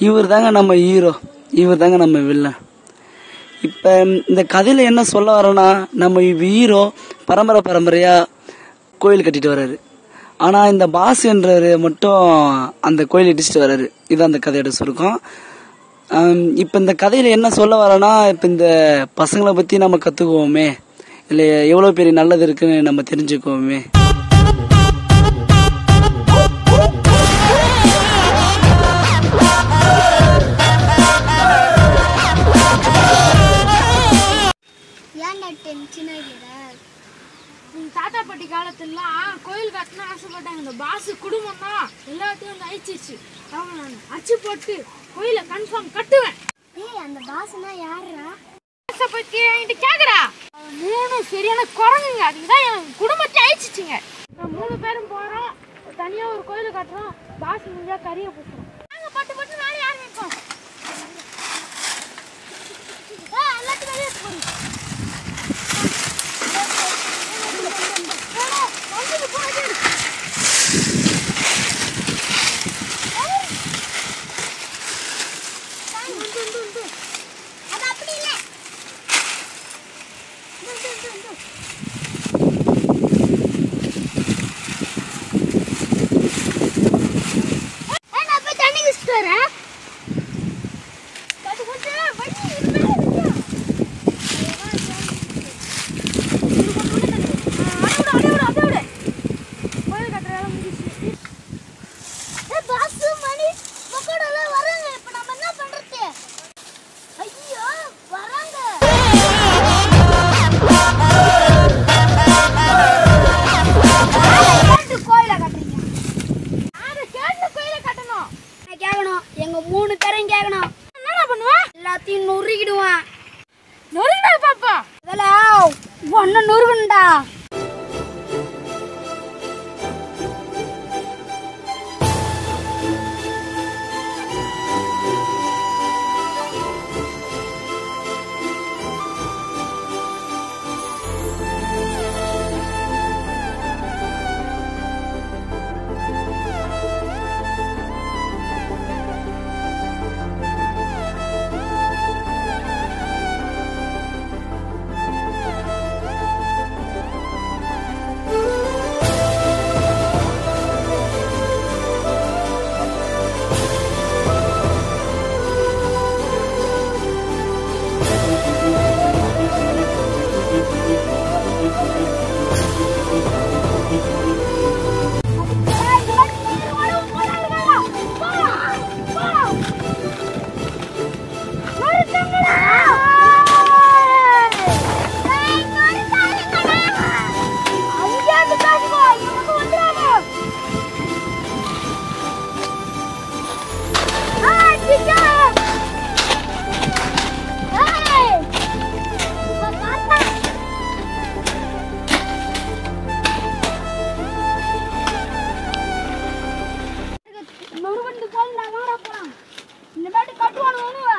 இவர் தாங்க நம்ம ஹீரோ இவர் தாங்க நம்ம வில்லன் இப்போ இந்த கதையில் என்ன சொல்ல வரேன்னா நம்ம ஹீரோ பரம்பரை பரம்பரையாக கோயில் கட்டிட்டு வர்றாரு ஆனால் இந்த பாஸ் என்றவர் மட்டும் அந்த கோயில் இடிச்சிட்டு வர்றாரு இது அந்த கதையோட சுருக்கம் இப்போ இந்த கதையில் என்ன சொல்ல வரேன்னா இப்போ இந்த பசங்களை பற்றி நம்ம கற்றுக்குவோமே இல்லை எவ்வளோ பெரிய நல்லது இருக்குன்னு நம்ம தெரிஞ்சுக்குவோமே ஏன்டா டென்ஷன் ஆகிற உங்க தாத்தா பாட்டி காலத்துலலாம் கோயில் கட்டணும் ஆசைப்பட்டாங்க இந்த பாஸ் குடும்பம் தான் எல்லாத்தையும் வந்து அழிச்சிருச்சு அவங்க நான் அச்சு போட்டு கோயிலை கன்ஃபார்ம் கட்டுவேன் ஏய் அந்த பாஸ்னா யாருடா பாஸை பத்தி என்கிட்ட கேக்குறா அவன் மூணு சரியான குரங்குங்க அதுதான் என் குடும்பத்தை அழிச்சிச்சுங்க நான் மூணு பேரும் போறோம் தனியா ஒரு கோயிலை கட்டுறோம் பாஸ் முடிஞ்சா கறியை பூசுறோம் நாங்க பட்டு பட்டு வேலையை ஆரம்பிப்போம் ஏய், எல்லாத்தையும் வெளியே எடுத்து போடு. ஏடா, வண்டிக்கு போகாதே. அது அப்படி இல்ல ஏய், நான் போய் தண்ணி குடிச்சிட்டு வரேன் அது கொஞ்சம் வண்டி இருந்தா இல்லையா? ஏய், பாசு, மணி, பக்கோடாலாம் வராங்க. இப்ப நம்ம என்ன பண்றது? ஐயோ, வராங்க. கேட்டு கோயிலை கட்டுறீங்க. யாரு கேட்டு கோயிலை கட்டணும் நான் கேட்கணும் எங்க மூணு பேரையும் கேட்கணும் என்னடா பண்ணுவேன் எல்லாத்தையும் நொறுக்கிடுவான் நொறுங்கினா பாப்பா அதில் ஒன்னு நொறுக்குண்டா நொறுவண்டு போதுடா வாடா போலாம் இந்த மாதிரி கட்டுவானு ஒண்ணுவா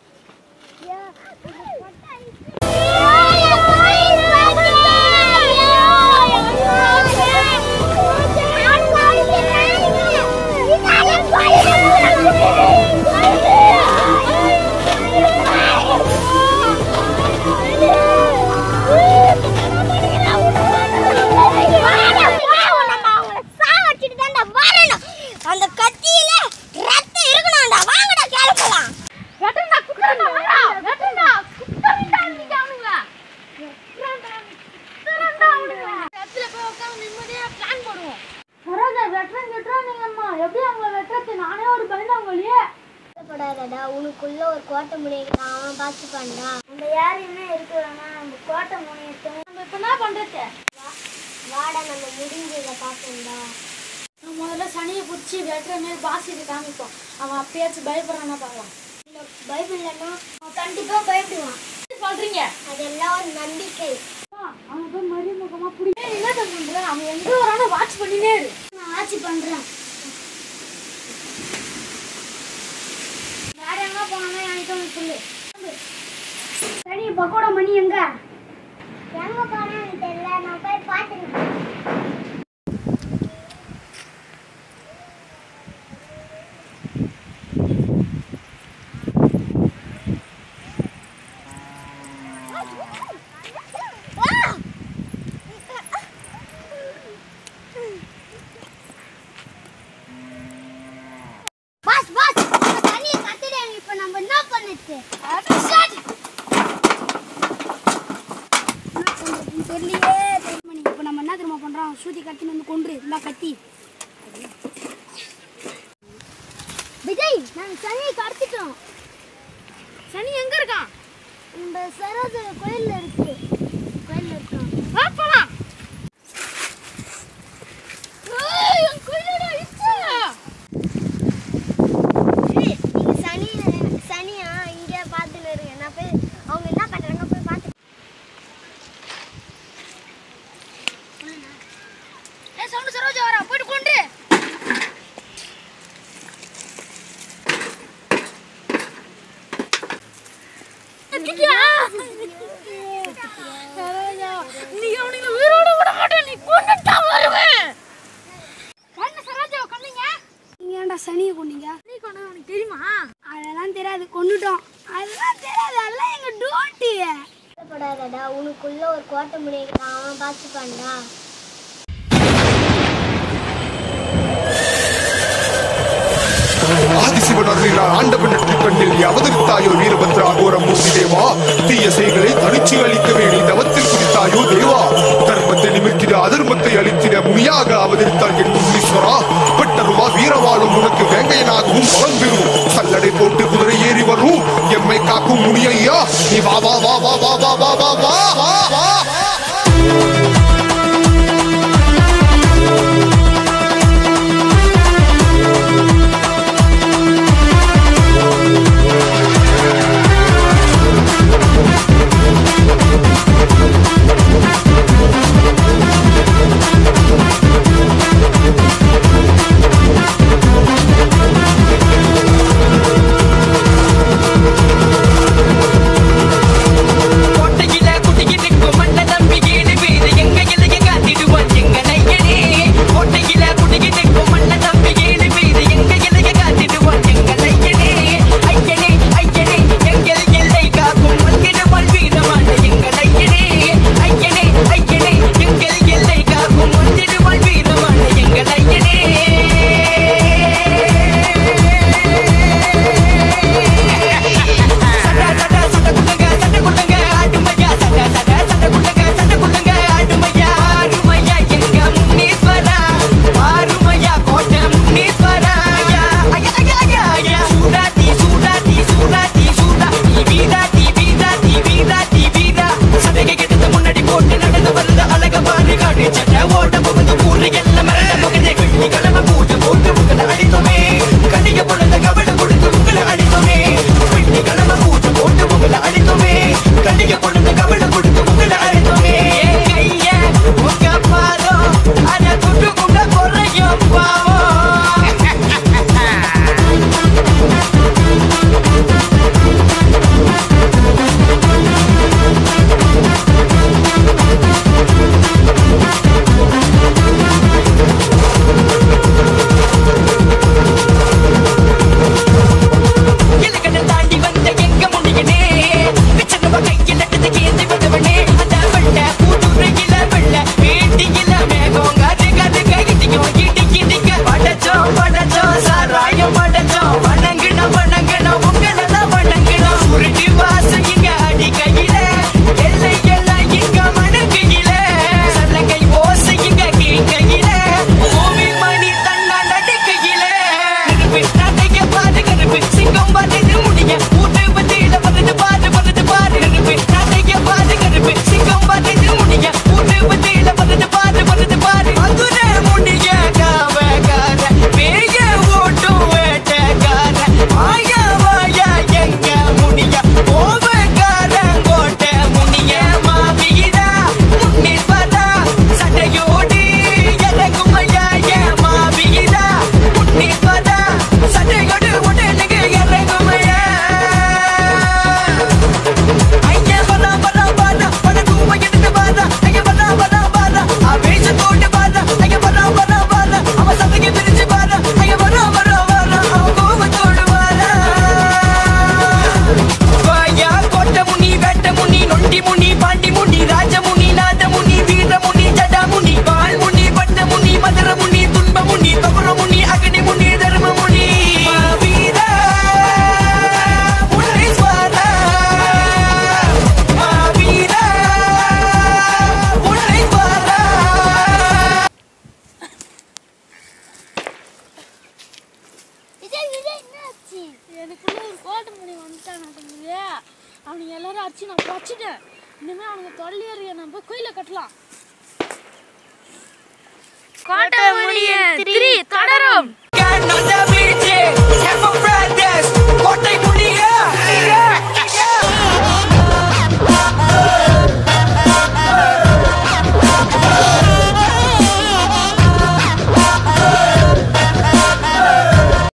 அந்த கத்தியில ரத்தம் இருக்கணும்டா வாங்கடா கிளப்பலாம் வெட்டண்டா குட்டண்டா வாடா வெட்டண்டா குட்டண்டா நீங்க அவனுங்க வெட்டண்டா குட்டண்டா அவனுங்க இடத்துல போய் உட்கார்ந்து நிம்மதியா பிளான் போடுவோம் வராத வெட்டறன் வெட்டறன் நீங்க அம்மா எப்படி அவங்க வெட்டறது நானே ஒரு பயந்தாங்கோலியே படாதடா உனக்குள்ள ஒரு கோட்டை முனையை அவன் பார்த்துப்பான்டா அந்த யார் என்ன இருக்கு வேணா அந்த கோட்டை முனையத்தை நம்ம இப்ப என்ன பண்றது வாடா நம்ம முடிஞ்சதை பார்க்கணும்டா நம்ம முதல்ல சனியை பிடிச்சி வெட்டுற மாதிரி பாசிட்டு காமிப்போம் அவன் அப்பயாச்சும் பயப்படுறானா பார்க்கலாம் இல்லை பைபிள்லன்னா அவன் கண்டிப்பா பயப்படுவான் சொல்றீங்க அதெல்லாம் ஒரு நம்பிக்கை அவன் போய் மறிமுகமா பிடிக்க என்ன பண்ற அவன் எங்க வரானோ வாட்ச் பண்ணினே இரு நான் ஆட்சி பண்றேன் வேற எங்க போனானோ என்கிட்ட வந்து சொல்லு சரி பக்கோடா மணி எங்க எங்க போனேன்னு தெரியல நான் போய் பார்த்துருக்கேன் பண்றது ஸ்டார்ட் தெரியலையே தெரியல இப்போ நம்ம என்ன திரும்ப பண்றோம் சூதி கத்தின்னு வந்து கொன்று இந்த கத்தி விஜய் நாங்கள் சனியை கடத்திட்டோம் சனி எங்க இருக்கான் இந்த சரோஜ கோயில்ல இருக்கு கோயில்ல இருக்கோம் வா போலாம் ஏய், என் கையோட இச்சு. நீங்க சனி சனியா இங்கே பார்த்துன்னு இருங்க நான் போய் அவங்க என்ன பண்றாங்க போய் பார்த்து ஏய், சவுண்டு சரோஜா வரா போயிட்டு கொண்டு எத்திட்டியா? சரோஜா, நீ அவனுங்களை உயிரோட விட மாட்டேன் நீ கொண்டுட்டா வருவேன் என்ன சரோஜா கொன்னீங்க நீங்க ஏன்டா சனியை கொண்டீங்க நீ கொண்டது உனக்கு தெரியுமா அதெல்லாம் தெரியாது கொண்டுட்டோம் அதெல்லாம் தெரியாது அதெல்லாம் எங்க டியூட்டி படாதடா உனக்குள்ள ஒரு கோட்டை முடியிருக்கான் அவன் பார்த்துப்பான்டா ஆதிசிவன் அருளினார் ஆண்டவன் நெற்றி கண்ணில் நீ அவதரித்தாயோ வீரபத்ரா கோர மூர்த்தி தேவா தீய செய்களை தனிச்சு அளிக்கவே நீ தவத்தில் குறித்தாயோ தேவா தர்மத்தை நிமிர்த்திட அதர்மத்தை அளித்திட முனியாக அவதரித்தார் என் முனீஸ்வரா பட்டருவா வீரவாளும் உனக்கு வேங்கையனாகவும் பலம் பெறும் சல்லடை போட்டு குதிரை ஏறி வரும் எம்மை காக்கும் முனியையா நீ வா வா வா வா வா வா வா வா வா வா வா கோட்டையில குடியிருக்கும் மண்ண நம்பி ஏழு பேரு எங்க இலைய காத்திடுவான் எங்க நையனே கோட்டையில குடியிருக்கும் மண்ண நம்பி ஏழு பேரு எங்க இலைய காத்திடுவான் எங்க நையனே ஐயனே ஐயனே எங்கள் எல்லை காக்கும் மந்திரமால் வீரமான எங்க நையனே ஐயனே ஐயனே எங்கள் எல்லை காக்கும் மந்திரமால் வீரமான எங்க நையனே சடா சடா சட குட்டங்க சட குட்டங்க ஆடுமையா சடா சடா சட குட்டங்க சட குட்டங்க ஆடுமையா ஆடுமையா எங்க முனீஸ்வரா ஆறுமையா கோட்டை முனீஸ்வரா ஐயா ஐயா ஐயா ஐயா ஐயா சூடாதி சூடாதி சூடாதி சூடா நீ வீரா நீ வீரா நீ வீரா நீ வீரா சடையை கெடுத்து முன்னாடி போட்டு நடந்து வந்த அழக பாரு காடு சட்டை ஓட்ட புகுந்து ஊரு எல்லாம் மரண முகத்தை வெள்ளி கிழமை பூஜை போட்டு உங்களை அடித்தோமே கடிக பொழுத கவட கொடுத்து உங்களை அடித்தோமே வெள்ளி கிழமை பூஜை போட்டு உங்களை அடித்தோமே கடிக பொழுத கவட கொடுத்து உங்களை அடித்தோமே என் கைய உங்க பாதம் அதை தொட்டு கூட குறையும் பாவம் இலக்கணம் தாண்டி வந்த எங்க முடியனே பிச்சனவ கையில் எடுத்து கேந்து விடுவனே அந்த வெள்ள பூதுரையில வெள்ள வேட்டியில மேகம் காது காது கைட்டியும் இடி இடிக்க படச்சோம் படச்சோம் சாராயம் படச்சோம் வணங்கினோம் வணங்கினோம் உங்களெல்லாம் வணங்கினோம் உருட்டி வாசம் இங்க அடி கையில எல்லை எல்லாம் இங்க மணக்கையில சல்லங்கை ஓசை இங்க கேட்கையில பூமி மணி தன்னா நடுக்கையில நடைக்க பாரு கருப்பு சிங்கம் வருது முடிய ஊட்டு பத்தியில வருது பாரு வருது பாரு கருப்பு நடைக்க பாரு கருப்பு சிங்கம் வருது முடிய ஊட்டு பத்தியில வருது பாரு வருது பாரு மதுரை முடிய காவக்கார வேக ஓட்டும் வேட்டக்கார ஆய வாயா எங்க முடிய ஓவக்கார கோட்ட முனிய மாவீரா முன்னில் வரா சட்டையோடு இறங்குமையா என் மாவீரா முன்னில் வரா சட்டையோடு உடலுக்கு இறங்குமையா ஐயா வரா வரா வரா வர தூம எடுத்து வரா ஐயா என்னாச்சு எனக்குள்ள ஒரு கோட்டை முடி வந்துட்டான் தம்பி அவனுங்க எல்லாரும் அடிச்சு நான் வச்சுட்டேன் இனிமே அவனுங்க தொல்லையறிய நம்ம கோயில கட்டலாம் கோட்டை முடிய திரி தொடரும்